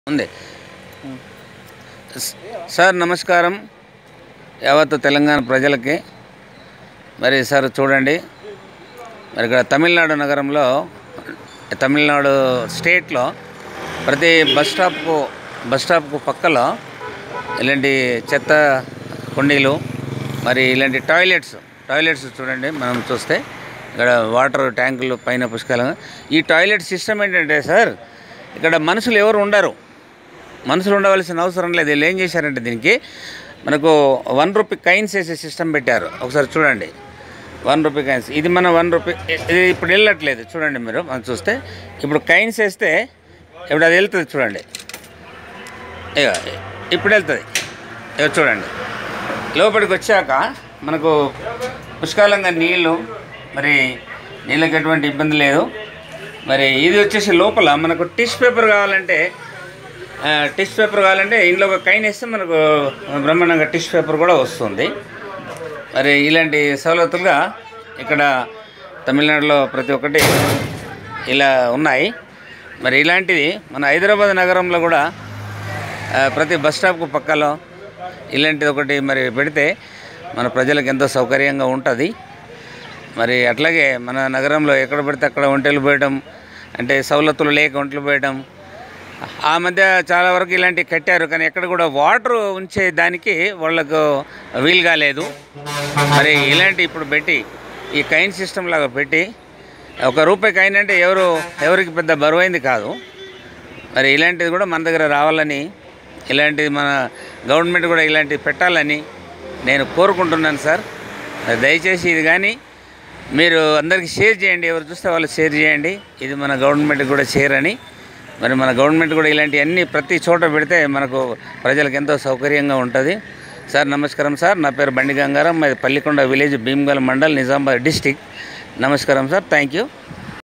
ఉంది స- సార్ నమస్కారం యావత్ తెలంగాణ ప్రజలకి మరి సార్ చూడండి మరి ఇక్కడ తమిళనాడు నగరంలో తమిళనాడు స్టేట్లో ప్రతి బస్ స్టాప్కు బస్ స్టాప్కు పక్కలో ఇలాంటి చెత్త కుండీలు మరి ఇలాంటి టాయిలెట్స్ టాయిలెట్స్ చూడండి మనం చూస్తే ఇక్కడ వాటర్ ట్యాంకులు పైన పుష్కలంగా ఈ టాయిలెట్ సిస్టమ్ ఏంటంటే సార్ ఇక్కడ మనుషులు ఎవరు ఉండరు మనుషులు ఉండవలసిన అవసరం లేదు వీళ్ళు ఏం చేశారంటే దీనికి మనకు వన్ రూపీ కైన్స్ వేసే సిస్టమ్ పెట్టారు ఒకసారి చూడండి వన్ రూపీ కైన్స్ ఇది మన వన్ రూపీ ఇది ఇప్పుడు వెళ్ళట్లేదు చూడండి మీరు మనం చూస్తే ఇప్పుడు కైన్స్ వేస్తే ఇప్పుడు అది వెళ్తుంది చూడండి ఇక ఇప్పుడు వెళ్తుంది ఇక చూడండి లోపలికి వచ్చాక మనకు పుష్కలంగా నీళ్ళు మరి నీళ్ళకి ఎటువంటి ఇబ్బంది లేదు మరి ఇది వచ్చేసి లోపల మనకు టిష్యూ పేపర్ కావాలంటే టిష్యూ పేపర్ కావాలంటే ఇంట్లో ఒక కైన్ వేస్తే మనకు బ్రహ్మాండంగా టిష్యూ పేపర్ కూడా వస్తుంది మరి ఇలాంటి సవలతులుగా ఇక్కడ తమిళనాడులో ప్రతి ఒక్కటి ఇలా ఉన్నాయి మరి ఇలాంటిది మన హైదరాబాద్ నగరంలో కూడా ఆ, ప్రతి బస్ స్టాప్కు పక్కలో ఇలాంటిది ఒకటి మరి పెడితే మన ప్రజలకు ఎంతో సౌకర్యంగా ఉంటుంది మరి అట్లాగే మన నగరంలో ఎక్కడ పడితే అక్కడ ఒంటెలు పోయడం అంటే సవలతులు లేక ఒంటలు పోయడం ఆ మధ్య చాలా వరకు ఇలాంటివి కట్టారు కానీ ఎక్కడ కూడా వాటర్ ఉంచే దానికి వాళ్ళకు వీలు కాలేదు మరి ఇలాంటి ఇప్పుడు పెట్టి ఈ కైన్ సిస్టమ్ లాగా పెట్టి ఒక రూపాయి కైన్ అంటే ఎవరు ఎవరికి పెద్ద బరువైంది కాదు మరి ఇలాంటిది కూడా మన దగ్గర రావాలని ఇలాంటిది మన గవర్నమెంట్ కూడా ఇలాంటివి పెట్టాలని నేను కోరుకుంటున్నాను సార్ మరి దయచేసి ఇది కానీ మీరు అందరికీ షేర్ చేయండి ఎవరు చూస్తే వాళ్ళు షేర్ చేయండి ఇది మన గవర్నమెంట్ కూడా షేర్ అని మరి మన గవర్నమెంట్ కూడా ఇలాంటివన్నీ ప్రతి చోట పెడితే మనకు ప్రజలకు ఎంతో సౌకర్యంగా ఉంటుంది సార్ నమస్కారం సార్ నా పేరు బండి గంగారం మాది పల్లికొండ విలేజ్ భీమ్గల్ మండల్ నిజామాబాద్ డిస్టిక్ నమస్కారం సార్ థ్యాంక్ యూ